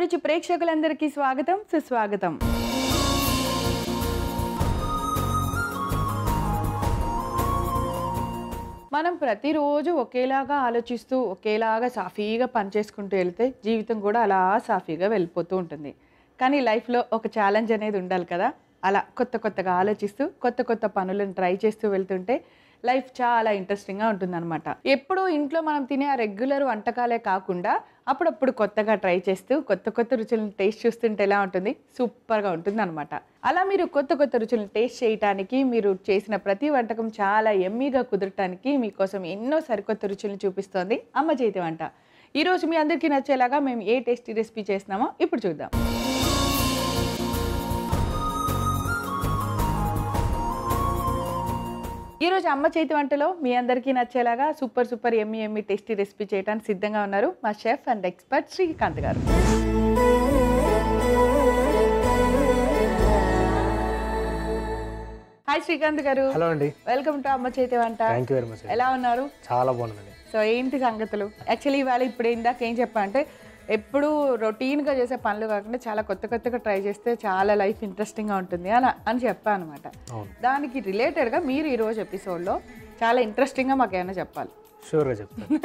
అభిరుచి ప్రేక్షకులందరికీ స్వాగతం సుస్వాగతం మనం ప్రతిరోజు ఒకేలాగా ఆలోచిస్తూ ఒకేలాగా సాఫీగా పనిచేసుకుంటూ వెళ్తే జీవితం కూడా అలా సాఫీగా వెళ్ళిపోతూ ఉంటుంది కానీ లైఫ్లో ఒక ఛాలెంజ్ అనేది ఉండాలి కదా అలా కొత్త కొత్తగా ఆలోచిస్తూ కొత్త కొత్త పనులను ట్రై చేస్తూ వెళ్తుంటే లైఫ్ చాలా ఇంట్రెస్టింగ్గా ఉంటుందన్నమాట ఎప్పుడూ ఇంట్లో మనం తినే ఆ రెగ్యులర్ వంటకాలే కాకుండా అప్పుడప్పుడు కొత్తగా ట్రై చేస్తూ కొత్త కొత్త రుచులను టేస్ట్ చూస్తుంటే ఎలా ఉంటుంది సూపర్గా ఉంటుంది అనమాట అలా మీరు కొత్త కొత్త రుచులను టేస్ట్ చేయడానికి మీరు చేసిన ప్రతి వంటకం చాలా ఎమ్మీగా కుదరటానికి మీకోసం ఎన్నో సరికొత్త రుచులను చూపిస్తోంది అమ్మ చేతి వంట ఈరోజు మీ అందరికీ నచ్చేలాగా మేము ఏ టేస్టీ రెసిపీ చేస్తున్నామో ఇప్పుడు చూద్దాం ఈరోజు అమ్మ చేతి వంటలో మీ అందరికీ నచ్చేలాగా super super yummy yummy tasty recipe చేయడానికి సిద్ధంగా ఉన్నారు మా షెఫ్ అండ్ ఎక్స్పర్ట్ శ్రీకాంత్ గారు హాయ్ శ్రీకాంత్ గారు హలో అండి వెల్కమ్ టు అమ్మ చేతి వంట థ్యాంక్ యూ వెరీ మచ్ ఎలా ఉన్నారు చాలా బాగుందండి సో ఏంటి సంగతులు యాక్చువల్లీ ఇవాళ ఇప్పుడు ఇందాక ఏం చెప్పా అంటే ఎప్పుడు రొటీన్గా చేసే పనులు కాకుండా చాలా కొత్త కొత్తగా ట్రై చేస్తే చాలా లైఫ్ ఇంట్రెస్టింగ్గా ఉంటుంది అని అని చెప్పా అనమాట అవును దానికి రిలేటెడ్గా మీరు ఈరోజు ఎపిసోడ్లో చాలా ఇంట్రెస్టింగ్గా మాకు ఏమైనా చెప్పాలి షూర్గా చెప్తాను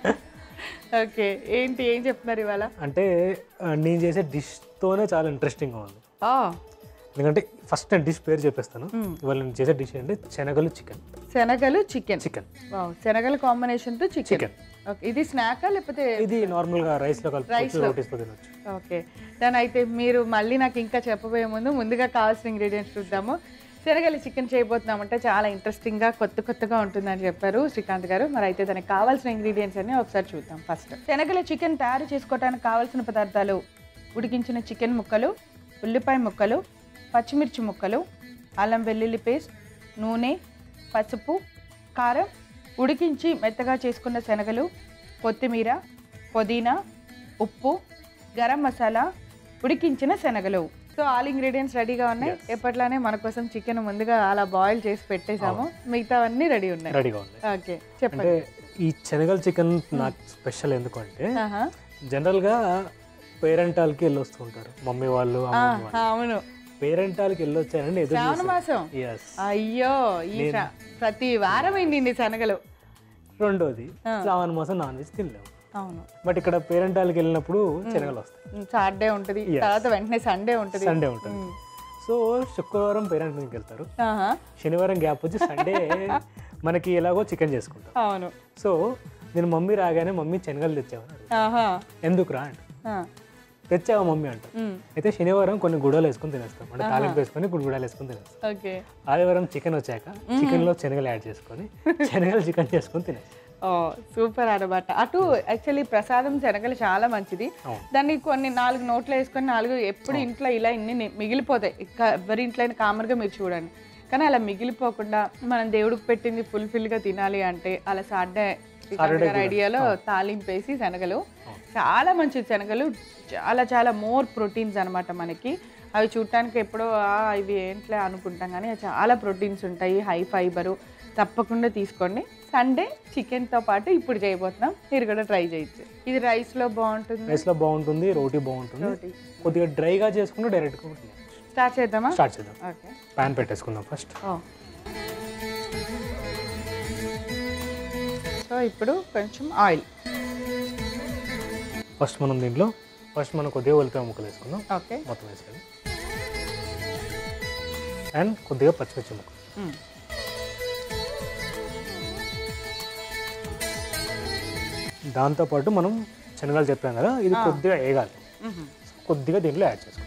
ఓకే ఏంటి ఏం చెప్తున్నారు ఇవాళ అంటే ఆ, నేను చేసే డిష్తోనే చాలా ఇంట్రెస్టింగ్గా ఉంది ఆ, ఎందుకంటే ఫస్ట్ నేను డిష్ పేరు చెప్పేస్తాను ఇవాళ నేను చేసే డిష్ ఏంటి శనగలు చికెన్ శనగలు చికెన్ చికెన్ శనగల కాంబినేషన్తో చికెన్ చికెన్ ఓకే ఇది స్నాకా లేకపోతే ఇది నార్మల్గా రైస్లో కలుపుకోవచ్చు రోటీస్తో తినొచ్చు ఓకే దాని అయితే మీరు మళ్ళీ నాకు ఇంకా చెప్పబోయే ముందు ముందుగా కావాల్సిన ఇంగ్రీడియంట్స్ చూద్దాము శనగలు చికెన్ చేయబోతున్నామంటే చాలా ఇంట్రెస్టింగ్గా కొత్త కొత్తగా ఉంటుందని చెప్పారు శ్రీకాంత్ గారు మరి అయితే దానికి కావాల్సిన ఇంగ్రీడియంట్స్ అన్ని ఒకసారి చూద్దాం ఫస్ట్ శనగల చికెన్ తయారు చేసుకోవడానికి కావాల్సిన పదార్థాలు ఉడికించిన చికెన్ ముక్కలు ఉల్లిపాయ ముక్కలు పచ్చిమిర్చి ముక్కలు అల్లం వెల్లుల్లి పేస్ట్ నూనె పసుపు కారం ఉడికించి మెత్తగా చేసుకున్న శనగలు కొత్తిమీర పుదీనా ఉప్పు గరం మసాలా ఉడికించిన శనగలు సో ఆల్ ఇంగ్రీడియంట్స్ రెడీగా ఉన్నాయి ఎప్పట్లానే మన కోసం చికెన్ ముందుగా అలా బాయిల్ చేసి పెట్టేశాము మిగతావన్నీ రెడీ ఉన్నాయి రెడీగా ఉంది ఓకే చెప్పండి అంటే ఈ శనగల చికెన్ నాకు స్పెషల్ ఎందుకంటే ఆహా. జనరల్గా పేరెంటాలకి వెళ్ళి వస్తూ ఉంటారు మమ్మీ వాళ్ళు అమ్మమ్మ వాళ్ళు అవును పేరెంటాలకి వెళ్ళి వచ్చారని ఎదురు శ్రావణ మాసం ఎస్ అయ్యో ఈ శ్రా- ప్రతి వారం అయింది శనగలు రెండోది శ్రావణ మాసం నాన్ వెజ్ తినలేము అవును బట్ ఇక్కడ పేరెంటాలకి వెళ్ళినప్పుడు శనగలు వస్తాయి సాటర్డే ఉంటుంది తర్వాత వెంటనే సండే ఉంటుంది సండే ఉంటుంది సో శుక్రవారం పేరెంట్ మీదకి వెళ్తారు ఆహా. శనివారం గ్యాప్ వచ్చి సండే మనకి ఎలాగో చికెన్ చేసుకుంటాం అవును సో నేను మమ్మీ రాగానే మమ్మీ శనగలు తెచ్చావని అడుగుతా. ఆహా ఎందుకు రా అంట ఆ. తెచ్చావా మమ్మీ అంట ఉమ్. అయితే శనివారం కొన్ని గుడాలు వేసుకొని తినేస్తాం అంటే తాలింపు వేసుకొని కొన్ని గుడాలు వేసుకొని తినేస్తాం ఓకే ఆదివారం చికెన్ వచ్చాక చికెన్ లో శనగలు యాడ్ చేసుకొని శనగలు చికెన్ చేసుకొని తినేస్తాం ఓ సూపర్ అనమాట అటు యాక్చువల్లీ ప్రసాదం శనగలు చాలా మంచిది అవును. దాన్ని కొన్ని నాలుగు నోట్లు వేసుకొని నాలుగు ఎప్పుడు ఇంట్లో ఇలా ఇన్ని ని- మిగిలిపోతాయి ఇంకా ఎవరి ఇంట్లో అయినా కామన్గా మీరు చూడండి కానీ అలా మిగిలిపోకుండా మనం దేవుడికి పెట్టింది ఫుల్ఫిల్గా తినాలి అంటే అలా సాడే గారి ఐడియాలో తాలింపేసి శనగలు చాలా మంచిది శనగలు చాలా చాలా మోర్ ప్రోటీన్స్ అన్నమాట మనకి అవి చూడటానికి ఎప్పుడో "ఆ, ఇవి ఏంట్లే అనుకుంటాం కానీ అవి చాలా ప్రోటీన్స్ ఉంటాయి హై ఫైబరు తప్పకుండా తీసుకోండి సండే చికెన్తో పాటు ఇప్పుడు చేయబోతున్నాం మీరు కూడా ట్రై చేయొచ్చు ఇది రైస్లో బాగుంటుంది రైస్ లో బాగుంటుంది రోటీ బాగుంటుంది రోటీ కొద్దిగా డ్రైగా చేసుకుంటే డైరెక్ట్గా తినేయచ్చు స్టార్ట్ చేద్దామా స్టార్ట్ చేద్దాం ఓకే ప్యాన్ పెట్టేసుకుందాం ఫస్ట్ ఓ సో ఇప్పుడు కొంచెం ఆయిల్ ఫస్ట్ మనం దీంట్లో ఫస్ట్ మనం కొద్దిగా ఉల్లిపాయ ముక్కలు వేసుకుందాం ఓకే మొత్తం వేసుకొని అండ్ కొద్దిగా పచ్చిమిర్చి ముక్కలు మ్. దాంతోపాటు మనం శనగలు చెప్పాం కదా ఇది కొద్దిగా వేగాలి మ్హూ. కొద్దిగా దీంట్లో యాడ్ చేసుకోవాలి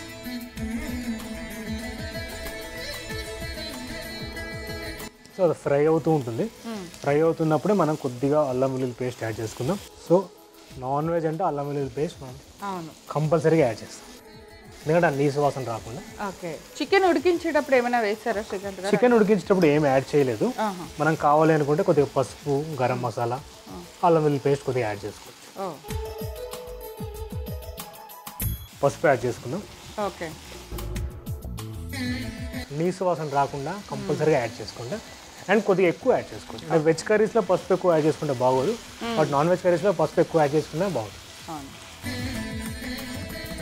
సో అది ఫ్రై అవుతూ ఉంటుంది మ్. ఫ్రై అవుతున్నప్పుడే మనం కొద్దిగా అల్లం వెల్లుల్లి పేస్ట్ యాడ్ చేసుకుందాం సో నాన్ వెజ్ అంటే అల్లం వెల్లుల్లి పేస్ట్ మనం అవును కంపల్సరీగా యాడ్ చేస్తాం ఎందుకంటే ఆ నీసు వాసన రాకుండా ఓకే చికెన్ ఉడికించేటప్పుడు ఏమైనా వేస్తారా శ్రీకాంత్ గారు చికెన్ ఉడికించేటప్పుడు ఏం యాడ్ చేయలేదు ఆహా. మనం కావాలి అనుకుంటే కొద్దిగా పసుపు గరం మసాలా అల్లం వెల్లుల్లి పేస్ట్ కొద్దిగా యాడ్ చేసుకోవచ్చు ఓ పసుపు యాడ్ చేసుకుందాం ఓకే నీసు వాసన రాకుండా కంపల్సరీగా యాడ్ చేసుకోండి అండ్ కొద్దిగా ఎక్కువ యాడ్ చేసుకోండి అంటే వెజ్ కర్రీస్లో పసుపు ఎక్కువ యాడ్ చేసుకుంటే బాగోదు బట్ నాన్ వెజ్ కర్రీస్లో పసుపు ఎక్కువ యాడ్ చేసుకుంటే బాగుంది అవును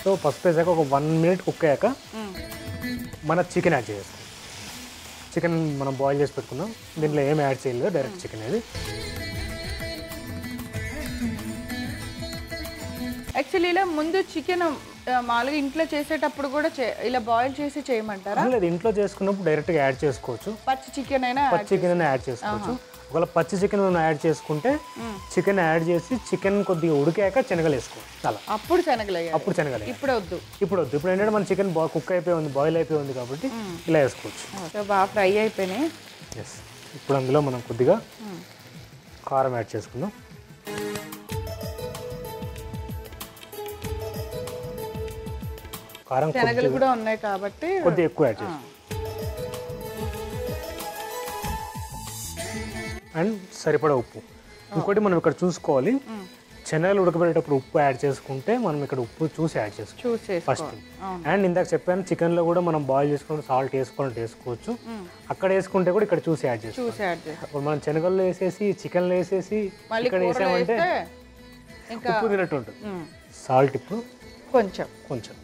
సో పసుపు వేసాక ఒక వన్ మినిట్ కుక్ అయ్యాక మ్మ్. మన చికెన్ యాడ్ చేస్తాం చికెన్ మనం బాయిల్ చేసి పెట్టుకుందాం దీంట్లో ఏం యాడ్ చేయలేదు డైరెక్ట్ చికెన్ ఇది యాక్చువల్లీ ఇలా ముందు చికెన్ మామూలుగా ఇంట్లో చేసేటప్పుడు కూడా చే- ఇలా బాయిల్ చేసి చేయమంటారా లేదు ఇంట్లో చేసుకున్నప్పుడు డైరెక్ట్గా యాడ్ చేసుకోవచ్చు పచ్చి చికెన్ అయినా పచ్చి చికెన్ యాడ్ చేసుకోవచ్చు ఒకవేళ పచ్చి చికెన్ యాడ్ చేసుకుంటే చికెన్ యాడ్ చేసి చికెన్ కొద్దిగా ఉడికాక శనగలు వేసుకోవచ్చు అలా అప్పుడు శనగలు వేయాలి. అప్పుడు శనగలు వేయాలి. ఇప్పుడు వద్దు ఇప్పుడు వద్దు ఇప్పుడు ఏంటంటే మన చికెన్ బా కుక్ అయిపోయి ఉంది బాయిల్ అయిపోయి ఉంది కాబట్టి ఇలా వేసుకోవచ్చు సో బాగా ఫ్రై అయిపోయినాయి ఎస్ ఇప్పుడు అందులో మనం కొద్దిగా కారం యాడ్ చేసుకుందాం కారం శనగలు కూడా ఉన్నాయి కాబట్టి కొద్దిగా ఎక్కువ యాడ్ చేస్తాం అండ్ సరిపడా ఉప్పు ఇంకోటి మనం ఇక్కడ చూసుకోవాలి శనగలు ఉడకబెట్టేటప్పుడు ఉప్పు యాడ్ చేసుకుంటే మనం ఇక్కడ ఉప్పు చూసి యాడ్ చేసుకోవాలి చూస్ ఫస్ట్ చేసుకోవాలి అండ్ ఇందాక చెప్పాను చికెన్లో కూడా మనం బాయిల్ చేసుకుంటే సాల్ట్ వేసుకొని వేసుకోవచ్చు అక్కడ వేసుకుంటే కూడా ఇక్కడ చూసి యాడ్ చేసుకోవాలి చూసి యాడ్ చేసి ఇప్పుడు మనం శనగల్లో వేసేసి చికెన్లో వేసేసి మళ్ళీ ఇక్కడ కూరలో వేసామంటే వేస్తే ఇంకా ఉప్పు తినట్టు ఉంటుంది మ్మ్. సాల్ట్ ఇప్పుడు కొంచెం కొంచెం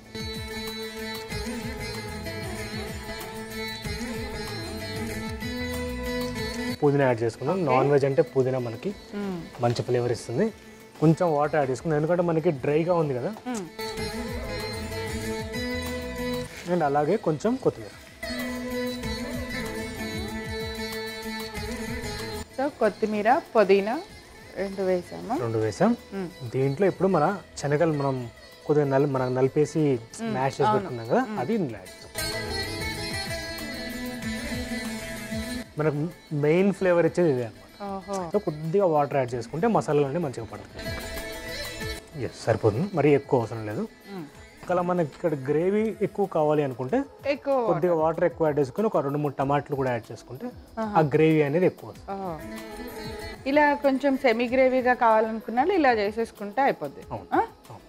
పుదీనా యాడ్ చేసుకున్నాం నాన్ వెజ్ అంటే పుదీనా మనకి మ్మ్. మంచి ఫ్లేవర్ ఇస్తుంది కొంచెం వాటర్ యాడ్ చేసుకున్నాం ఎందుకంటే మనకి డ్రైగా ఉంది కదా మ్మ్. అండ్ అలాగే కొంచెం కొత్తిమీర సో కొత్తిమీర పుదీనా రెండు వేసాము రెండు వేసాం మ్మ్. దీంట్లో ఇప్పుడు మన శనగలు మనం కొద్దిగా నల్ మనం నలిపేసి మ్యాష్ చేసి పెట్టుకున్నాం కదా అది ఇందులో యాడ్ చేస్తాం మనకు మెయిన్ ఫ్లేవర్ ఇచ్చేది ఇదే అనమాట ఓహో సో కొద్దిగా వాటర్ యాడ్ చేసుకుంటే మసాలాలు అన్నీ మంచిగా పడతాయి ఎస్ సరిపోతుంది మరీ ఎక్కువ అవసరం లేదు మ్మ్. ఒకవేళ మనకి ఇక్కడ గ్రేవీ ఎక్కువ కావాలి అనుకుంటే ఎక్కువ కొద్దిగా వాటర్ ఎక్కువ యాడ్ చేసుకుని ఒక రెండు మూడు టమాటాలు కూడా యాడ్ చేసుకుంటే ఆ గ్రేవీ అనేది ఎక్కువ వస్తుంది ఓహో. ఇలా కొంచెం సెమీ గ్రేవీగా కావాలనుకున్నాను ఇలా చేసేసుకుంటే అయిపోద్ది అవును. ఆ? అవును.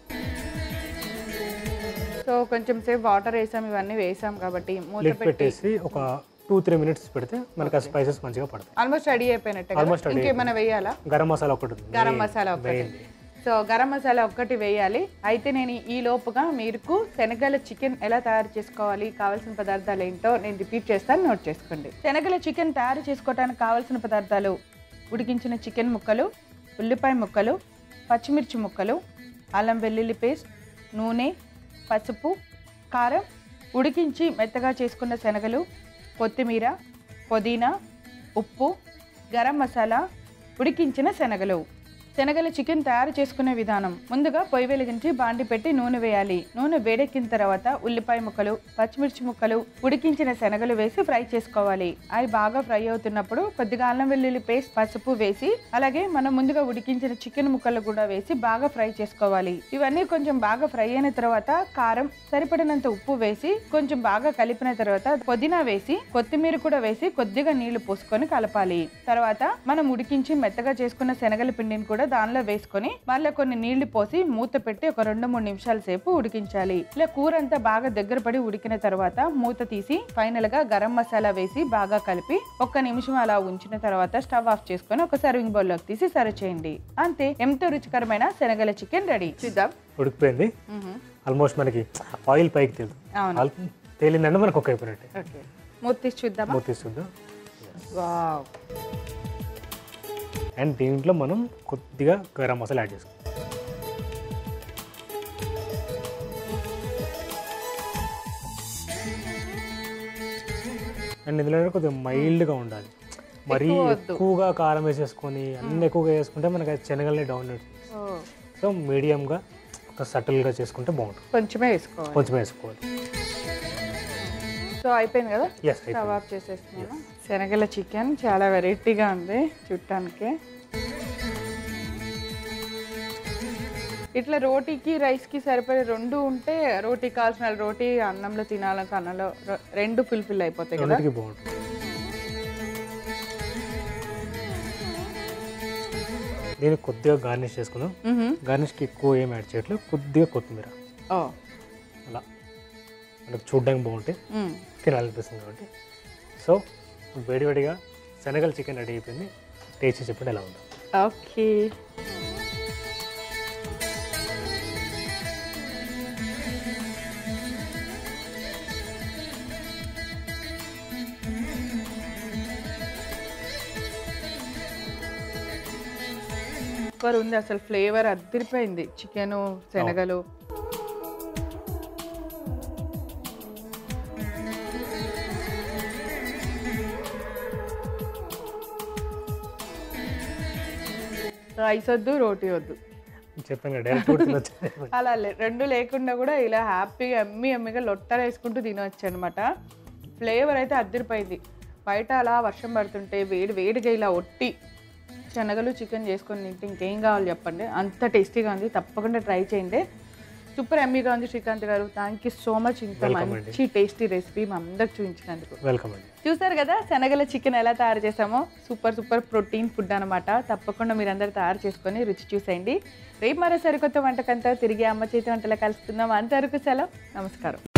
సో కొంచెం సేపు వాటర్ వేసాం ఇవన్నీ వేసాం కాబట్టి మూత లిడ్ పెట్టి పెట్టేసి ఒక టూ త్రీ మినిట్స్ పెడితే మనకి ఆ స్పైసెస్ మంచిగా పడతాయి ఆల్మోస్ట్ రెడీ అయిపోయినట్టే కదా? Almost ready ఇంకేమైనా వేయాలా గరం మసాలా ఒకటి ఉంది గరం మసాలా ఒకటి సో గరం మసాలా ఒక్కటి వేయాలి అయితే నేను ఈ లోపుగా మీకు శనగల చికెన్ ఎలా తయారు చేసుకోవాలి కావాల్సిన పదార్థాలు ఏంటో నేను రిపీట్ చేస్తాను నోట్ చేసుకోండి శనగల చికెన్ తయారు చేసుకోవడానికి కావాల్సిన పదార్థాలు ఉడికించిన చికెన్ ముక్కలు ఉల్లిపాయ ముక్కలు పచ్చిమిర్చి ముక్కలు అల్లం వెల్లుల్లి పేస్ట్ నూనె పసుపు కారం ఉడికించి మెత్తగా చేసుకున్న శనగలు కొత్తిమీర పుదీనా ఉప్పు గరం మసాలా ఉడికించిన శనగలు శనగల చికెన్ తయారు చేసుకునే విధానం ముందుగా పొయ్యి వెలిగించి బాండి పెట్టి నూనె వేయాలి నూనె వేడెక్కిన తర్వాత ఉల్లిపాయ ముక్కలు పచ్చిమిర్చి ముక్కలు ఉడికించిన శనగలు వేసి ఫ్రై చేసుకోవాలి అవి బాగా ఫ్రై అవుతున్నప్పుడు కొద్దిగా అల్లం వెల్లుల్లి పేస్ట్ పసుపు వేసి అలాగే మనం ముందుగా ఉడికించిన చికెన్ ముక్కలు కూడా వేసి బాగా ఫ్రై చేసుకోవాలి ఇవన్నీ కొంచెం బాగా ఫ్రై అయిన తర్వాత కారం సరిపడినంత ఉప్పు వేసి కొంచెం బాగా కలిపిన తర్వాత పుదీనా వేసి కొత్తిమీర కూడా వేసి కొద్దిగా నీళ్లు పోసుకొని కలపాలి తర్వాత మనం ఉడికించి మెత్తగా చేసుకున్న శనగల పిండిని కూడా దానిలో వేసుకొని మళ్ళీ కొన్ని నీళ్లు పోసి మూత పెట్టి ఒక రెండు మూడు నిమిషాల సేపు ఉడికించాలి ఇలా కూర అంతా బాగా దగ్గర పడి ఉడికిన తర్వాత మూత తీసి ఫైనల్ గా గరం మసాలా వేసి బాగా కలిపి ఒక్క నిమిషం అలా ఉంచిన తర్వాత స్టవ్ ఆఫ్ చేసుకొని ఒక సర్వింగ్ బౌల్ లోకి తీసి సర్వ్ చేయండి అంతే ఎంతో రుచికరమైన శనగల చికెన్ రెడీ చూద్దాం ఉడికిపోయింది ఆల్మోస్ట్ మనకి ఆయిల్ పైకి తేలుతుంది అవును ఆల్- తేలిందంటే మనకు ఒక అయిపోయినట్టే ఓకే మూత తీసి చూద్దామా మూత తీసి చూద్దాం వావ్ అండ్ దీంట్లో మనం కొద్దిగా గరం మసాలా యాడ్ చేసుకుంటాం అండ్ ఇందులో కొద్దిగా మైల్డ్గా ఉండాలి మరీ ఎక్కువ వద్దు. ఎక్కువగా కారం వేసేసుకొని అన్ని ఎక్కువగా వేసుకుంటే మనకి అది శనగల్ని డౌన్ ఓ, సో మీడియంగా ఒక సటిల్గా చేసుకుంటే బాగుంటుంది కొంచెమే వేసుకోవాలి కొంచెం వేసుకోవాలి సో అయిపోయింది కదా ఎస్ అయితే స్టవ్ ఆఫ్ చేసేస్తున్నాను శనగల చికెన్ చాలా వెరైటీగా ఉంది చూడటానికి ఇట్లా రోటీకి రైస్కి సరిపడే రెండు ఉంటే రోటీ కావాల్సిన రోటీ అన్నంలో తినాలని అన్నంలో రె- రెండు ఫుల్ఫిల్ అయిపోతాయి కదా రెండింటికి బాగుంటుంది దీనికి కొద్దిగా గార్నిష్ చేసుకుందాం మ్హూ. గార్నిష్కి ఎక్కువ ఏం యాడ్ చేయట్లేదు కొద్దిగా కొత్తిమీర ఓ అలా మనకు చూడడానికి బాగుంటాయి మ్. తినాలనిపిస్తుంది కాబట్టి సో వేడివేడిగా శనగల చికెన్ రెడీ అయిపోయింది టేస్ట్ చేసి చెప్పండి ఎలా ఉందో ఓకే సూపర్ ఉంది అసలు ఫ్లేవర్ అద్దరిపోయింది చికెను శనగలు రైస్ వద్దు రోటీ వద్దు చెప్పాను కదా డైరెక్ట్ కూడా తినొచ్చు అలా లే- రెండు లేకుండా కూడా ఇలా హ్యాపీగా ఎమ్మి ఎమ్మిగా లొట్టలు వేసుకుంటూ తినవచ్చు అనమాట ఫ్లేవర్ అయితే అద్దరిపోయింది బయట అలా వర్షం పడుతుంటే వేడి వేడిగా ఇలా ఒట్టి శనగలు చికెన్ చేసుకొని తింటే ఇంకేం కావాలి చెప్పండి అంత టేస్టీగా ఉంది తప్పకుండా ట్రై చేయండి సూపర్ ఎమ్మీగా ఉంది శ్రీకాంత్ గారు థ్యాంక్ యూ సో మచ్ ఇంత Welcome అండి. మంచి టేస్టీ రెసిపీ మా అందరికి చూపించినందుకు వెల్కమ్ అండి చూసారు కదా శనగల చికెన్ ఎలా తయారు చేసామో సూపర్ సూపర్ ప్రోటీన్ ఫుడ్ అనమాట తప్పకుండా మీరు అందరు తయారు చేసుకొని రుచి చూసేయండి రేపు మరో సరికొత్త వంటకంతో తిరిగి అమ్మ చేతి వంటలు కలుసుకుందాం అంతవరకు సెలవు నమస్కారం